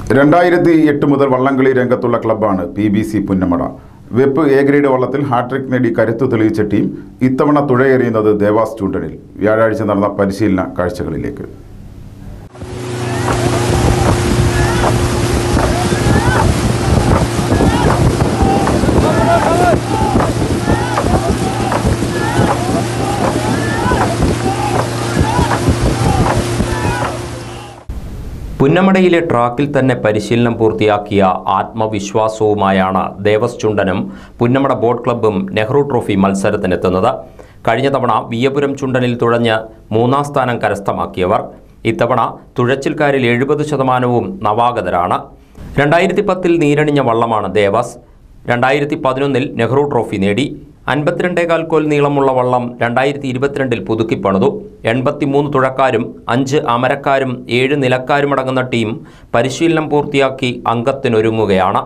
രണ്ടായിരത്തി എട്ട് മുതൽ വള്ളംകളി രംഗത്തുള്ള ക്ലബ്ബാണ് പി ബി സി പുന്നമട വെപ്പ് എ ഗ്രേഡ് വള്ളത്തിൽ ഹാട്രിക് നേടി കരുത്തു തെളിയിച്ച ടീം ഇത്തവണ തുഴയെറിയുന്നത് ദേവാസ് ചൂണ്ടനിൽ വ്യാഴാഴ്ച നടന്ന പരിശീലന കാഴ്ചകളിലേക്ക് പുന്നമടയിലെ ട്രാക്കിൽ തന്നെ പരിശീലനം പൂർത്തിയാക്കിയ ആത്മവിശ്വാസവുമായാണ് ദേവസ് ചുണ്ടനും പുന്നമട ബോട്ട് ക്ലബ്ബും നെഹ്റു ട്രോഫി മത്സരത്തിനെത്തുന്നത് കഴിഞ്ഞ തവണ വിയപുരം ചുണ്ടനിൽ തുഴഞ്ഞ് മൂന്നാം സ്ഥാനം കരസ്ഥമാക്കിയവർ ഇത്തവണ തുഴച്ചിൽക്കാരിൽ എഴുപത് ശതമാനവും നവാഗതരാണ് രണ്ടായിരത്തി പത്തിൽ നീരണിഞ്ഞ വള്ളമാണ് ദേവസ് രണ്ടായിരത്തി പതിനൊന്നിൽ നെഹ്റു ട്രോഫി നേടി അൻപത്തിരണ്ടേകാൽ കോൽ നീളമുള്ള വള്ളം രണ്ടായിരത്തി ഇരുപത്തിരണ്ടിൽ പുതുക്കിപ്പണിതു എൺപത്തിമൂന്ന് തുഴക്കാരും അഞ്ച് അമരക്കാരും ഏഴ് നിലക്കാരുമടങ്ങുന്ന ടീം പരിശീലനം പൂർത്തിയാക്കി അംഗത്തിനൊരുങ്ങുകയാണ്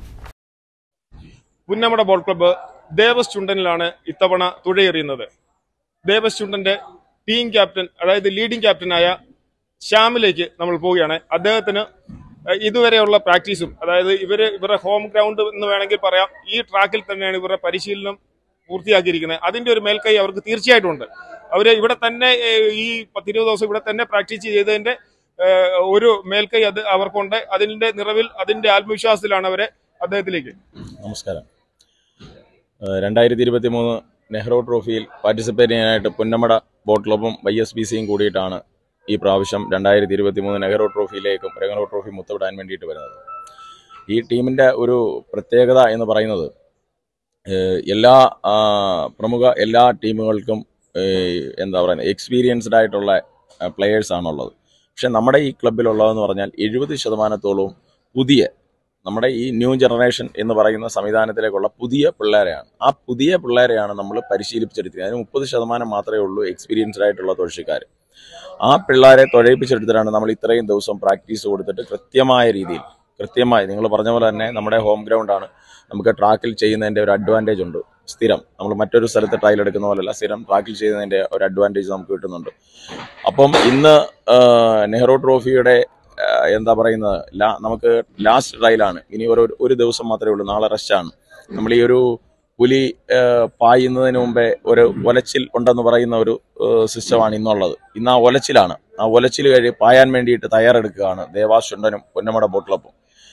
പുന്നമട ബോൾ ക്ലബ്ബ് ദേവസ് ചുണ്ടനിലാണ് ഇത്തവണ തുഴയെറിയുന്നത് ദേവസ് ചുണ്ടന്റെ ടീം ക്യാപ്റ്റൻ അതായത് ലീഡിംഗ് ക്യാപ്റ്റനായ ശ്യാമിലേക്ക് നമ്മൾ പോവുകയാണ് അദ്ദേഹത്തിന് ഏഹ്, ഇതുവരെയുള്ള പ്രാക്ടീസും അതായത് ഇവര് ഇവരുടെ ഹോം ഗ്രൗണ്ട് എന്ന് വേണമെങ്കിൽ പറയാം ഈ ട്രാക്കിൽ തന്നെയാണ് ഇവരുടെ പരിശീലനം പൂർത്തിയാക്കിയിരിക്കുന്നത് അതിന്റെ ഒരു മേൽക്കൈ അവർക്ക് തീർച്ചയായിട്ടും ഉണ്ട് അവര് ഇവിടെ തന്നെ ഏഹ്, ഈ പത്തിരുപത് ദിവസം ഇവിടെ തന്നെ പ്രാക്ടീസ് ചെയ്തതിന്റെ ഏഹ്, ഒരു മേൽക്കൈ അത് അവർക്കുണ്ട് അതിന്റെ നിറവിൽ അതിന്റെ ആത്മവിശ്വാസത്തിലാണ് അവരെ അദ്ദേഹത്തിലേക്ക് നമസ്കാരം രണ്ടായിരത്തി ഇരുപത്തി മൂന്ന് നെഹ്റു ട്രോഫിയിൽ പാർട്ടിസിപ്പേറ്റ് ചെയ്യാനായിട്ട് പുന്നമട ബോട്ട് ക്ലബും വൈ എസ് ബി സിയും കൂടിയിട്ടാണ് ഈ പ്രാവശ്യം രണ്ടായിരത്തി ഇരുപത്തി മൂന്ന് നെഹ്റു ട്രോഫിയിലേക്കും നെഹ്റു ട്രോഫി മുത്തവിടാൻ വേണ്ടിയിട്ട് വരുന്നത് ഈ ടീമിൻ്റെ ഒരു പ്രത്യേകത എന്ന് പറയുന്നത് ഏഹ് എല്ലാ ആ, പ്രമുഖ എല്ലാ ടീമുകൾക്കും ഏഹ് എന്താ പറയുന്നത് എക്സ്പീരിയൻസ്ഡ് ആയിട്ടുള്ള പ്ലെയേഴ്സ് ആണുള്ളത് പക്ഷെ നമ്മുടെ ഈ ക്ലബിലുള്ളതെന്ന് പറഞ്ഞാൽ എഴുപത് ശതമാനത്തോളവും പുതിയ നമ്മുടെ ഈ ന്യൂ ജനറേഷൻ എന്ന് പറയുന്ന സംവിധാനത്തിലേക്കുള്ള പുതിയ പിള്ളേരെയാണ് ആ പുതിയ പിള്ളേരെയാണ് നമ്മൾ പരിശീലിപ്പിച്ചെടുത്തിരിക്കുന്നത് അതിന് മുപ്പത് ശതമാനം മാത്രമേ ഉള്ളൂ എക്സ്പീരിയൻസ്ഡ് ആയിട്ടുള്ള തുഴച്ചിക്കാർ ആ പിള്ളേരെ തുഴയിപ്പിച്ചെടുത്തിട്ടാണ് നമ്മൾ ഇത്രയും ദിവസം പ്രാക്ടീസ് കൊടുത്തിട്ട് കൃത്യമായ രീതിയിൽ കൃത്യമായി നിങ്ങൾ പറഞ്ഞ പോലെ തന്നെ നമ്മുടെ ഹോം ഗ്രൗണ്ടാണ് നമുക്ക് ട്രാക്കിൽ ചെയ്യുന്നതിൻ്റെ ഒരു അഡ്വാൻറ്റേജ് ഉണ്ട് സ്ഥിരം നമ്മൾ മറ്റൊരു സ്ഥലത്ത് ട്രയൽ എടുക്കുന്ന പോലെയല്ല സ്ഥിരം ട്രാക്കിൽ ചെയ്യുന്നതിൻ്റെ ഒരു അഡ്വാൻറ്റേജ് നമുക്ക് കിട്ടുന്നുണ്ട് അപ്പം ഇന്ന് ആ, നെഹ്റു ട്രോഫിയുടെ ആ, എന്താ പറയുന്നത് ലാ നമുക്ക് ലാസ്റ്റ് ട്രയലാണ് ഇനി ഒരു ഒരു ദിവസം മാത്രമേ ഉള്ളൂ നാളെ റെസ്റ്റാണ് നമ്മൾ ഈ ഒരു പുലി ആ, പായുന്നതിന് മുമ്പേ ഒരു ഒലച്ചിൽ ഉണ്ടെന്ന് പറയുന്ന ഒരു സിസ്റ്റമാണ് ഇന്നുള്ളത് ഇന്ന് ആ ഒലച്ചിലാണ് ആ ഒലച്ചിൽ കഴി പായാൻ വേണ്ടിയിട്ട് തയ്യാറെടുക്കുകയാണ് ദേവാസ് ചുണ്ടനും പൊന്നമട ബോട്ട് ക്ലബും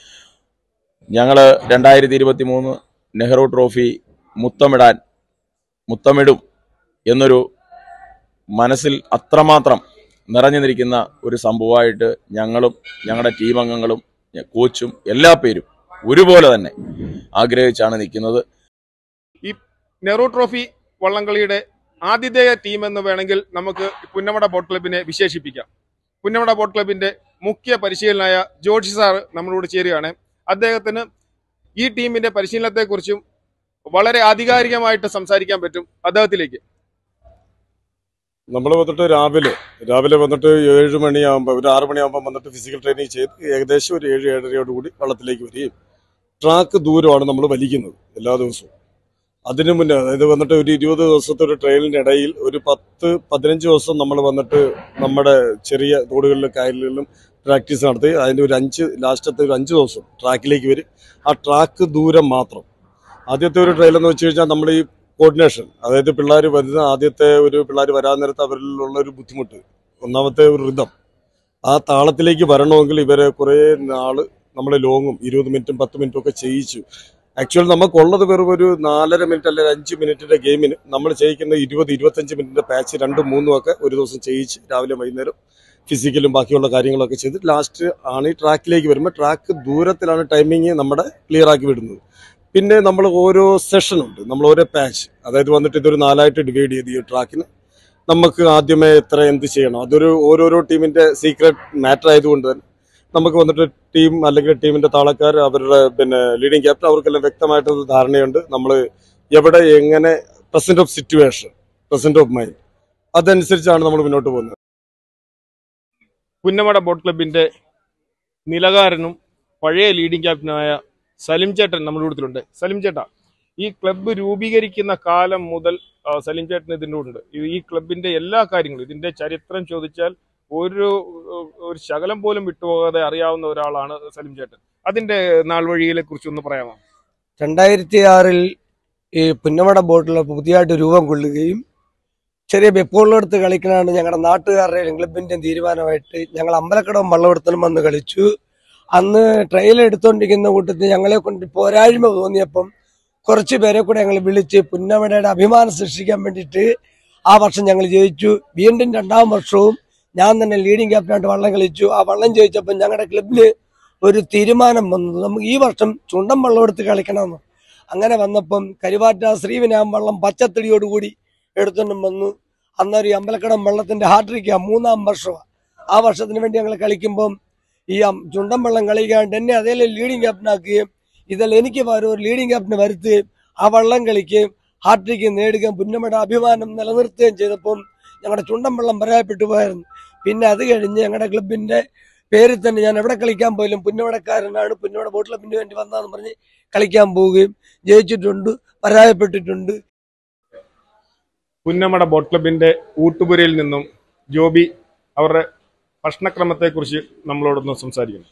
ഞങ്ങൾ രണ്ടായിരത്തി ഇരുപത്തി മൂന്ന് നെഹ്റു ട്രോഫി മുത്തമിടാൻ മുത്തമിടും എന്നൊരു മനസ്സിൽ അത്രമാത്രം നിറഞ്ഞു നിൽക്കുന്ന ഒരു സംഭവമായിട്ട് ഞങ്ങളും ഞങ്ങളുടെ ടീം അംഗങ്ങളും ഞ- കോച്ചും എല്ലാ പേരും ഒരുപോലെ തന്നെ ആഗ്രഹിച്ചാണ് നിൽക്കുന്നത് ഈ നെഹ്റു ട്രോഫി വള്ളംകളിയുടെ ആതിഥേയ ടീം എന്ന് വേണമെങ്കിൽ നമുക്ക് പുന്നമട ബോട്ട് ക്ലബിനെ വിശേഷിപ്പിക്കാം പുന്നമട ബോട്ട് ക്ലബിന്റെ മുഖ്യ പരിശീലനായ ജോർജ് സാർ നമ്മളോട് ചേരുകയാണ് അദ്ദേഹത്തിന് ഈ ടീമിന്റെ പരിശീലനത്തെക്കുറിച്ചും വളരെ ആധികാരികമായിട്ട് സംസാരിക്കാൻ പറ്റും അദ്ദേഹത്തിലേക്ക് നമ്മൾ വന്നിട്ട് രാവിലെ രാവിലെ വന്നിട്ട് ഏഴ് മണിയാകുമ്പോൾ ഒരു ആറ് മണിയാകുമ്പോൾ വന്നിട്ട് ഫിസിക്കൽ ട്രെയിനിങ് ചെയ്ത് ഏകദേശം ഒരു ഏഴ് ഏഴരയോട് കൂടി വള്ളത്തിലേക്ക് വരികയും ട്രാക്ക് ദൂരമാണ് നമ്മൾ വലിക്കുന്നത് എല്ലാ ദിവസവും അതിനു മുന്നേ അതായത് വന്നിട്ട് ഒരു ഇരുപത് ദിവസത്തെ ഒരു ട്രെയിനിന്റെ ഇടയിൽ ഒരു പത്ത് പതിനഞ്ച് ദിവസം നമ്മൾ വന്നിട്ട് നമ്മുടെ ചെറിയ തോടുകളിലും കായലുകളിലും പ്രാക്ടീസ് നടത്തി അതിന്റെ ഒരു അഞ്ച് ലാസ്റ്റത്തെ ഒരു അഞ്ച് ദിവസം ട്രാക്കിലേക്ക് വരും ആ ട്രാക്ക് ദൂരം മാത്രം ആദ്യത്തെ ഒരു ട്രെയിൽ എന്ന് വെച്ച് കഴിഞ്ഞാൽ നമ്മൾ ഈ കോർഡിനേഷൻ അതായത് പിള്ളേർ വരുന്ന ആദ്യത്തെ ഒരു പിള്ളേർ വരാൻ നേരത്ത് അവരിലുള്ള ഒരു ബുദ്ധിമുട്ട് ഒന്നാമത്തെ ഒരു റിതം ആ താളത്തിലേക്ക് വരണമെങ്കിൽ ഇവരെ കുറേ നാള് നമ്മൾ ലോങ്ങും ഇരുപത് മിനിറ്റും പത്ത് മിനിറ്റും ഒക്കെ ചെയ്യിച്ചു ആക്ച്വലി നമുക്കുള്ളത് വെറും ഒരു നാലര മിനിറ്റ് അല്ലെങ്കിൽ അഞ്ച് മിനിറ്റിന്റെ ഗെയിമിന് നമ്മൾ ചെയ്യിക്കുന്ന ഇരുപത് ഇരുപത്തഞ്ച് മിനിറ്റിന്റെ പാച്ച് രണ്ടും മൂന്നും ഒക്കെ ഒരു ദിവസം ചെയ്യിച്ച് രാവിലെ വൈകുന്നേരം ഫിസിക്കലും ബാക്കിയുള്ള കാര്യങ്ങളൊക്കെ ചെയ്ത് ലാസ്റ്റ് ആണ് ഈ ട്രാക്കിലേക്ക് വരുമ്പോൾ ട്രാക്ക് ദൂരത്തിലാണ് ടൈമിങ് നമ്മുടെ ക്ലിയർ ആക്കി വിടുന്നത് പിന്നെ നമ്മൾ ഓരോ സെഷൻ ഉണ്ട് നമ്മൾ ഓരോ പാച്ച് അതായത് വന്നിട്ട് ഇതൊരു നാലായിട്ട് ഡിവൈഡ് ചെയ്ത് ഈ ട്രാക്കിന് നമുക്ക് ആദ്യമേ എത്ര എന്ത് ചെയ്യണം അതൊരു ഓരോരോ ടീമിന്റെ സീക്രട്ട് മാറ്റർ ആയതുകൊണ്ട് തന്നെ നമുക്ക് വന്നിട്ട് ടീം അല്ലെങ്കിൽ ടീമിന്റെ താളക്കാർ അവരുടെ പിന്നെ ലീഡിംഗ് ക്യാപ്റ്റൻ അവർക്കെല്ലാം വ്യക്തമായിട്ടൊരു ധാരണയുണ്ട് നമ്മൾ എവിടെ എങ്ങനെ present of situation present of mind അതനുസരിച്ചാണ് നമ്മൾ മുന്നോട്ട് പോകുന്നത് പുന്നമട ബോട്ട് ക്ലബിന്റെ നിലകാരനും പഴയ ലീഡിംഗ് ക്യാപ്റ്റനായ സലിം ചേട്ടൻ നമ്മുടെ കൂട്ടത്തിലുണ്ട് സലിം ചേട്ടാ ഈ ക്ലബ്ബ് രൂപീകരിക്കുന്ന കാലം മുതൽ ആ, സലിം ചേട്ടൻ ഇതിൻ്റെ ഉണ്ട് ഇത് ഈ ക്ലബിന്റെ എല്ലാ കാര്യങ്ങളും ഇതിന്റെ ചരിത്രം ചോദിച്ചാൽ ഒരു ഒരു ശകലം പോലും വിട്ടുപോകാതെ അറിയാവുന്ന ഒരാളാണ് സലിം ചേട്ടൻ അതിന്റെ നാൾ വഴികളെ കുറിച്ച് ഒന്ന് പറയാമോ രണ്ടായിരത്തി ആറിൽ ഈ പുന്നമട ബോട്ടിൽ പുതിയതായിട്ട് രൂപം കൊള്ളുകയും ചെറിയ വെപ്പുകളെടുത്ത് കളിക്കണതാണ് ഞങ്ങളുടെ നാട്ടുകാരുടെ ക്ലബിന്റെ തീരുമാനമായിട്ട് ഞങ്ങൾ അമ്പലക്കടവും വള്ളമെടുത്തലും വന്ന് കളിച്ചു അന്ന് ട്രെയിൽ എടുത്തോണ്ടിരിക്കുന്ന കൂട്ടത്തിൽ ഞങ്ങളെ കൊണ്ട് പോരായ്മ തോന്നിയപ്പം കുറച്ച് പേരെ കൂടെ ഞങ്ങൾ വിളിച്ച് പുന്നമടയുടെ അഭിമാനം സൃഷ്ടിക്കാൻ വേണ്ടിയിട്ട് ആ വർഷം ഞങ്ങൾ ജയിച്ചു വീണ്ടും രണ്ടാം വർഷവും ഞാൻ തന്നെ ലീഡിംഗ് ക്യാപ്റ്റനായിട്ട് വള്ളം കളിച്ചു ആ വള്ളം ജയിച്ചപ്പോൾ ഞങ്ങളുടെ ക്ലബില് ഒരു തീരുമാനം വന്നു നമുക്ക് ഈ വർഷം ചുണ്ടൻ വള്ളം എടുത്ത് കളിക്കണമെന്ന് അങ്ങനെ വന്നപ്പം കരുവാറ്റ ശ്രീവിനാം വള്ളം പച്ചത്തടിയോടുകൂടി എടുത്തോണ്ടും വന്നു അന്നേരം ഈ അമ്പലക്കടം വള്ളത്തിന്റെ ഹാട്രിക്ക മൂന്നാം വർഷമാണ് ആ വർഷത്തിന് വേണ്ടി ഞങ്ങൾ കളിക്കുമ്പം ഈ അം- ചുണ്ടൻ വള്ളം കളിക്കാണ്ട് എന്നെ അതേ ലീഡിംഗ് ക്യാപ്റ്റനാക്കുകയും ഇതെല്ലാം എനിക്ക് പകരം ഒരു ലീഡിംഗ് ക്യാപ്റ്റന് വരുത്തുകയും ആ വള്ളം കളിക്കുകയും ഹാട്രിക്ക് നേടുകയും പുന്നമയുടെ അഭിമാനം നിലനിർത്തുകയും ചെയ്തപ്പം ഞങ്ങളുടെ ചുണ്ടൻ വള്ളം പരാജയപ്പെട്ടു പോയായിരുന്നു പിന്നെ അത് കഴിഞ്ഞ് ഞങ്ങളുടെ ക്ലബിന്റെ പേരിൽ തന്നെ ഞാൻ എവിടെ കളിക്കാൻ പോയാലും പുന്നമടക്കാരനാണ് പുന്നമട ബോട്ട് ക്ലബിന് വേണ്ടി വന്നതെന്ന് പറഞ്ഞ് കളിക്കാൻ പോവുകയും ജയിച്ചിട്ടുണ്ട് പരാജയപ്പെട്ടിട്ടുണ്ട് പുന്നമട ബോട്ട് ക്ലബിന്റെ ഊട്ടുപുരയിൽ നിന്നും ജോബി അവരുടെ ഭക്ഷണക്രമത്തെക്കുറിച്ച് നമ്മളോടൊന്ന് സംസാരിക്കുന്നു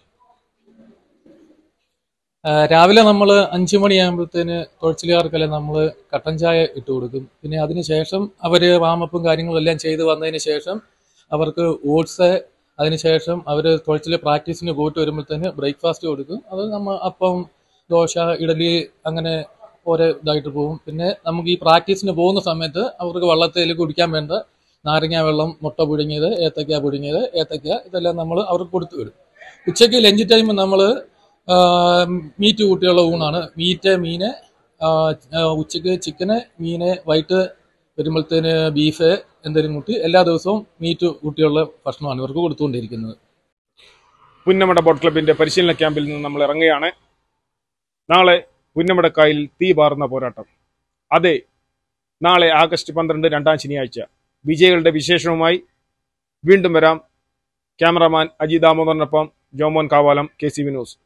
ആ, രാവിലെ നമ്മൾ അഞ്ചു മണിയാകുമ്പോഴത്തേന് തുഴച്ചിലുകാർക്കെല്ലാം നമ്മൾ കട്ടൻ ചായ ഇട്ട് കൊടുക്കും പിന്നെ അതിനുശേഷം അവർ വാമപ്പും കാര്യങ്ങളും എല്ലാം ചെയ്ത് വന്നതിന് ശേഷം അവർക്ക് ഓട്സ് അതിനുശേഷം അവർ തുഴച്ചിൽ പ്രാക്ടീസിന് പോയിട്ട് വരുമ്പോഴത്തേന് ബ്രേക്ക്ഫാസ്റ്റ് കൊടുക്കും അത് നമ്മൾ അപ്പം ദോശ ഇഡലി അങ്ങനെ ഓരോ ഇതായിട്ട് പോകും പിന്നെ നമുക്ക് ഈ പ്രാക്ടീസിന് പോകുന്ന സമയത്ത് അവർക്ക് വള്ളത്തിൽ കുടിക്കാൻ വേണ്ട നാരങ്ങ വെള്ളം മുട്ട പുഴുങ്ങിയത് ഏത്തക്ക പുഴുങ്ങിയത് ഏത്തക്ക ഇതെല്ലാം നമ്മൾ അവർക്ക് കൊടുത്തു വിടും ഉച്ചയ്ക്ക് ലഞ്ച് ടൈം നമ്മൾ മീറ്റ് കൂട്ടിയുള്ള ഊണാണ് മീറ്റ് മീന് ആ, ആ, ഉച്ചയ്ക്ക് ചിക്കന് മീന് വൈകിട്ട് വരുമ്പോഴത്തേന് ബീഫ് എന്തെങ്കിലും കൂട്ടി എല്ലാ ദിവസവും മീറ്റ് കൂട്ടിയുള്ള ഭക്ഷണമാണ് ഇവർക്ക് കൊടുത്തുകൊണ്ടിരിക്കുന്നത് പുന്നമട ബോട്ട് ക്ലബിന്റെ പരിശീലന ക്യാമ്പിൽ നിന്ന് നമ്മൾ ഇറങ്ങുകയാണ് നാളെ പുന്നമടക്കായിൽ തീ പാറുന്ന പോരാട്ടം അതെ നാളെ ആഗസ്റ്റ് പന്ത്രണ്ട് രണ്ടാം ശനിയാഴ്ച വിജയികളുടെ വിശേഷവുമായി വീണ്ടും വരാം ക്യാമറാമാൻ അജി ദാമോദറിനൊപ്പം Jomon Kavalam K C V news